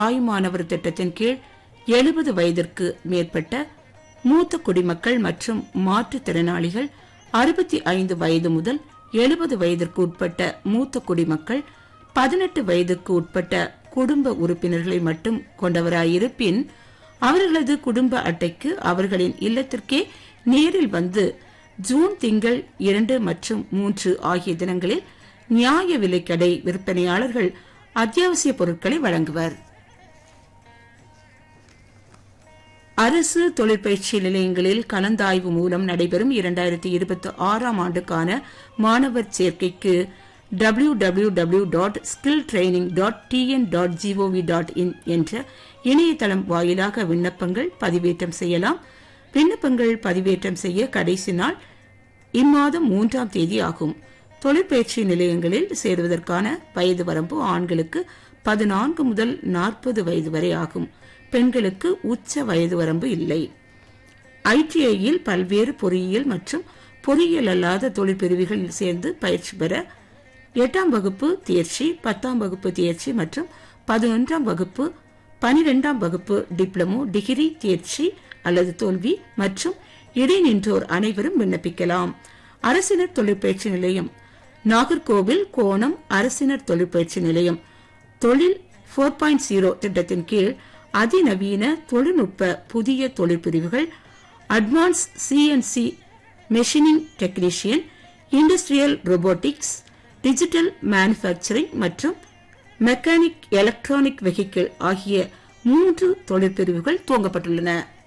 தாய்மானவர் திட்டத்தின் கீழ் எழுபது வயதிற்கு மேற்பட்ட மூத்த குடிமக்கள் மற்றும் மாற்றுத்திறனாளிகள் அறுபத்தி ஐந்து வயது முதல் எழுபது வயதிற்கு உட்பட்ட மூத்த குடிமக்கள் பதினெட்டு வயதுக்கு உட்பட்ட குடும்ப உறுப்பினர்களை மட்டும் கொண்டவராயிருப்பின் அவர்களது குடும்ப அட்டைக்கு அவர்களின் இல்லத்திற்கே நேரில் வந்து ஜூன் திங்கள் இரண்டு மற்றும் மூன்று ஆகிய தினங்களில் நியாய விலைக்கடை விற்பனையாளர்கள் அத்தியாவசிய பொருட்களை வழங்குவர் அரசு தொழிற்பயிற்சி நிலையங்களில் கலந்தாய்வு மூலம் நடைபெறும் இரண்டாயிரத்தி இருபத்தி ஆறாம் ஆண்டுக்கான மாணவர் சேர்க்கைக்கு W W W dot skill training dot TN dot GOV dot in என்ற இணையதளம் வாயிலாக விண்ணப்பங்கள் பதிவேற்றம் செய்யலாம் விண்ணப்பங்கள் பதிவேற்றம் செய்ய கடைசி நாள் இம்மாதம் மூன்றாம் தேதி ஆகும் தொழிற்பயிற்சி நிலையங்களில் சேருவதற்கான வயது வரம்பு ஆண்களுக்கு பதினான்கு முதல் நாற்பது வயது வரை ஆகும் பெண்களுக்கு உச்ச வயது வரம்பு இல்லை ஐடிஐயில் பல்வேறு பொறியியல் மற்றும் பொறியியல் அல்லாத தொழிற்பிரிவுகளில் சேர்ந்து பயிற்சி பெற எட்டாம் வகுப்பு தேர்ச்சி பத்தாம் வகுப்பு தேர்ச்சி மற்றும் பதினொன்றாம் வகுப்பு பனிரெண்டாம் வகுப்பு டிப்ளமோ டிகிரி தேர்ச்சி அல்லது தோல்வி மற்றும் இடைநின்றோர் அனைவரும் விண்ணப்பிக்கலாம் அரசினர் தொழிற்பயிற்சி நிலையம் நாகர்கோவில் கோணம் அரசினர் தொழிற்பயிற்சி நிலையம் தொழில் போர் பாயிண்ட் ஜீரோ திட்டத்தின் கீழ் அதிநவீன தொழில்நுட்ப புதிய தொழிற்பிரிவுகள் advance CNC machining technician industrial robotics digital manufacturing மற்றும் மெக்கானிக் எலக்ட்ரானிக் வெஹிக்கிள் ஆகிய மூன்று தொழிற்பிரிவுகள் துவங்கப்பட்டுள்ளன